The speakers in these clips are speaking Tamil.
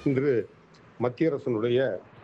இன்று மத்திய அரசினுடைய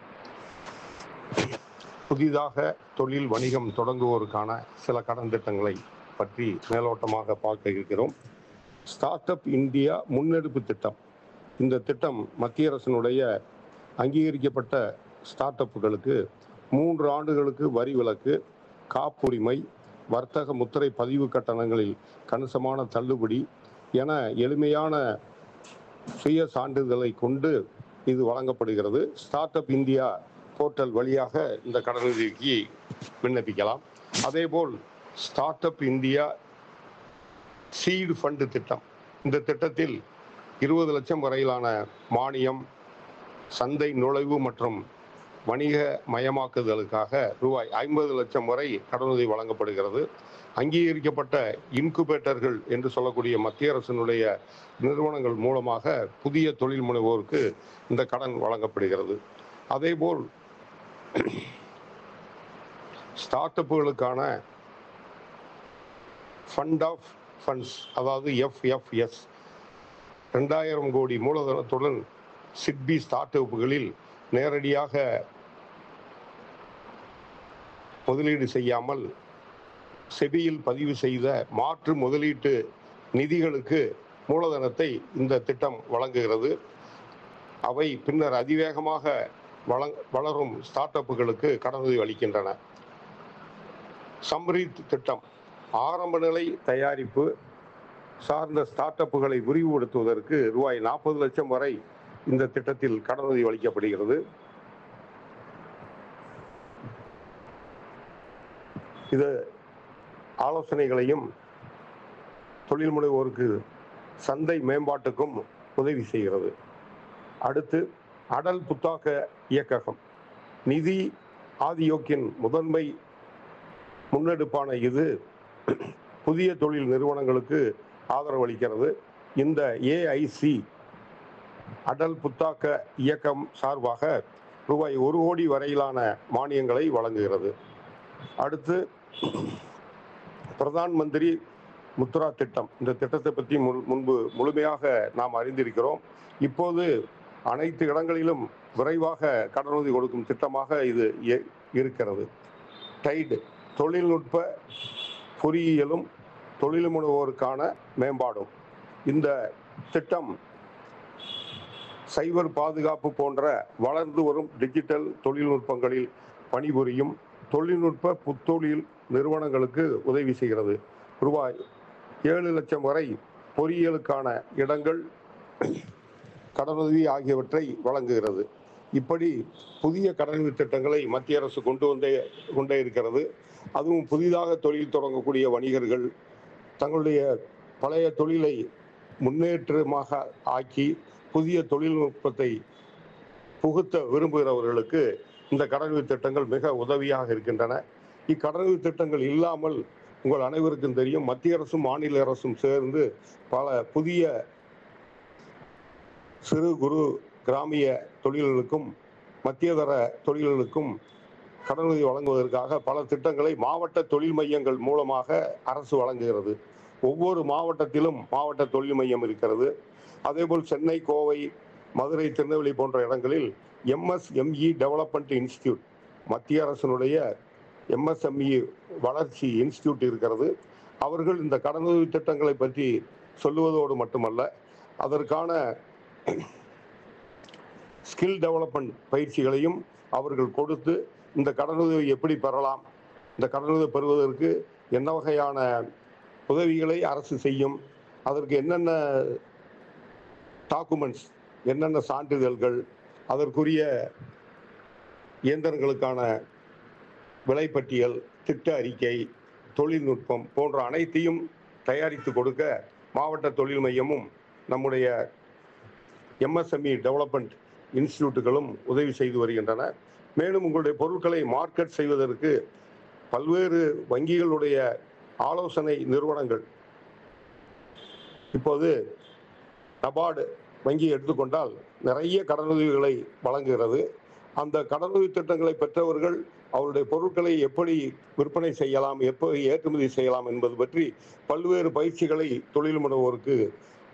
புதிதாக தொழில் வணிகம் தொடங்குவோருக்கான சில கடன் திட்டங்களை பற்றி மேலோட்டமாக பார்க்க இருக்கிறோம் ஸ்டார்ட் அப் இந்தியா முன்னெடுப்பு திட்டம் இந்த திட்டம் மத்திய அரசினுடைய அங்கீகரிக்கப்பட்ட ஸ்டார்ட் அப்புகளுக்கு மூன்று ஆண்டுகளுக்கு வரி விலக்கு காப்புரிமை வர்த்தக முத்திரை பதிவு கட்டணங்களில் கணிசமான தள்ளுபடி என எளிமையான சுய சான்றிதழை கொண்டு இது வழங்கப்படுகிறது ஸ்டார்ட் அப் இந்தியா போர்ட்டல் வழியாக இந்த கடனுதவிக்கு விண்ணப்பிக்கலாம் அதேபோல் start up India seed fund திட்டம் இந்த திட்டத்தில் இருபது லட்சம் வரையிலான மானியம் சந்தை நுழைவு மற்றும் வணிக மயமாக்குதலுக்காக ரூபாய் ஐம்பது லட்சம் வரை கடனுதவி வழங்கப்படுகிறது அங்கீகரிக்கப்பட்ட இன்குபேட்டர்கள் என்று சொல்லக்கூடிய மத்திய அரசினுடைய நிறுவனங்கள் மூலமாக புதிய தொழில் முனைவோருக்கு இந்த கடன் வழங்கப்படுகிறது அதேபோல் ஸ்டார்ட் அப்புகளுக்கான ஃபண்ட் ஆஃப் ஃபண்ட்ஸ் அதாவது எஃப்எஃப்எஸ் ரெண்டாயிரம் கோடி மூலதனத்துடன் சிட்பி ஸ்டார்ட் அப்புகளில் நேரடியாக முதலீடு செய்யாமல் செபியில் பதிவு செய்த மாற்று முதலீட்டு நிதிகளுக்கு மூலதனத்தை இந்த திட்டம் வழங்குகிறது அவை பின்னர் அதிவேகமாக வளங் வளரும் ஸ்டார்ட் அப்புகளுக்கு கடனுதவி அளிக்கின்றன சம்ரீத் திட்டம் ஆரம்ப நிலை தயாரிப்பு சார்ந்த ஸ்டார்ட் அப்புகளை விரிவுபடுத்துவதற்கு ரூபாய் நாற்பது லட்சம் வரை இந்த திட்டத்தில் கடனுதவி அளிக்கப்படுகிறது இது ஆலோசனைகளையும் தொழில் முனைவோருக்கு சந்தை மேம்பாட்டுக்கும் உதவி செய்கிறது அடுத்து அடல் புத்தாக்க இயக்ககம் நிதி ஆதியோக்கின் முதன்மை முன்னெடுப்பான இது புதிய தொழில் நிறுவனங்களுக்கு ஆதரவு அளிக்கிறது இந்த ஏஐசி அடல் புத்தாக்க இயக்கம் சார்பாக ரூபாய் ஒரு கோடி வரையிலான மானியங்களை வழங்குகிறது அடுத்து பிரதான் மந்திரி முத்ரா திட்டம் இந்த திட்டத்தை பற்றி முன்- முன்பு முழுமையாக நாம் அறிந்திருக்கிறோம் இப்போது அனைத்து இடங்களிலும் விரைவாக கடனுதவி கொடுக்கும் திட்டமாக இது இய- இருக்கிறது டைடு தொழில்நுட்ப பொறியியலும் தொழில் முனைவோருக்கான மேம்பாடும் இந்த திட்டம் சைபர் பாதுகாப்பு போன்ற வளர்ந்து வரும் டிஜிட்டல் தொழில்நுட்பங்களில் பணிபுரியும் தொழில்நுட்ப புத்தொழில் நிறுவனங்களுக்கு உதவி செய்கிறது ரூபாய் ஏழு லட்சம் வரை பொறியியலுக்கான இடங்கள் கடனுதவி ஆகியவற்றை வழங்குகிறது இப்படி புதிய கடனுதவி திட்டங்களை மத்திய அரசு கொண்டு வந்தே கொண்டே இருக்கிறது அதுவும் புதிதாக தொழில் தொடங்கக்கூடிய வணிகர்கள் தங்களுடைய பழைய தொழிலை முன்னேற்றமாக ஆக்கி புதிய தொழில்நுட்பத்தை புகுத்த விரும்புகிறவர்களுக்கு இந்த கடனுதவி திட்டங்கள் மிக உதவியாக இருக்கின்றன இக்கடனுதவி திட்டங்கள் இல்லாமல் உங்கள் அனைவருக்கும் தெரியும் மத்திய அரசும் மாநில அரசும் சேர்ந்து பல புதிய சிறு குறு கிராமிய தொழில்களுக்கும் மத்தியதர தொழில்களுக்கும் கடனுதவி வழங்குவதற்காக பல திட்டங்களை மாவட்ட தொழில் மையங்கள் மூலமாக அரசு வழங்குகிறது ஒவ்வொரு மாவட்டத்திலும் மாவட்ட தொழில் மையம் இருக்கிறது அதேபோல் சென்னை கோவை மதுரை திருநெல்வேலி போன்ற இடங்களில் எம்எஸ்எம்இ டெவலப்மெண்ட் இன்ஸ்டியூட் மத்திய அரசினுடைய எம்எஸ்எம்இ வளர்ச்சி இன்ஸ்டியூட் இருக்கிறது அவர்கள் இந்த கடனுதவி திட்டங்களை பற்றி சொல்லுவதோடு மட்டுமல்ல அதற்கான ஸ்கில் டெவலப்மெண்ட் பயிற்சிகளையும் அவர்கள் கொடுத்து இந்த கடனுதவி எப்படி பெறலாம் இந்த கடனுதவி பெறுவதற்கு என்ன வகையான உதவிகளை அரசு செய்யும் அதற்கு என்னென்ன டாக்குமெண்ட்ஸ் என்னென்ன சான்றிதழ்கள் அதற்குரிய இயந்திரங்களுக்கான விலைப்பட்டியல் திட்ட அறிக்கை தொழில்நுட்பம் போன்ற அனைத்தையும் தயாரித்து கொடுக்க மாவட்ட தொழில் மையமும் நம்முடைய எம்எஸ்எம்இ டெவலப்மெண்ட் இன்ஸ்டிடியூட்டுகளும் உதவி செய்து வருகின்றன மேலும் உங்களுடைய பொருட்களை மார்க்கெட் செய்வதற்கு பல்வேறு வங்கிகளுடைய ஆலோசனை நிறுவனங்கள் இப்போது நபார்டு வங்கி எடுத்துக்கொண்டால் நிறைய கடனுதவிகளை வழங்குகிறது அந்த கடனுதவி திட்டங்களை பெற்றவர்கள் அவருடைய பொருட்களை எப்படி விற்பனை செய்யலாம் எப்படி ஏற்றுமதி செய்யலாம் என்பது பற்றி பல்வேறு பயிற்சிகளை தொழில் முனைவோருக்கு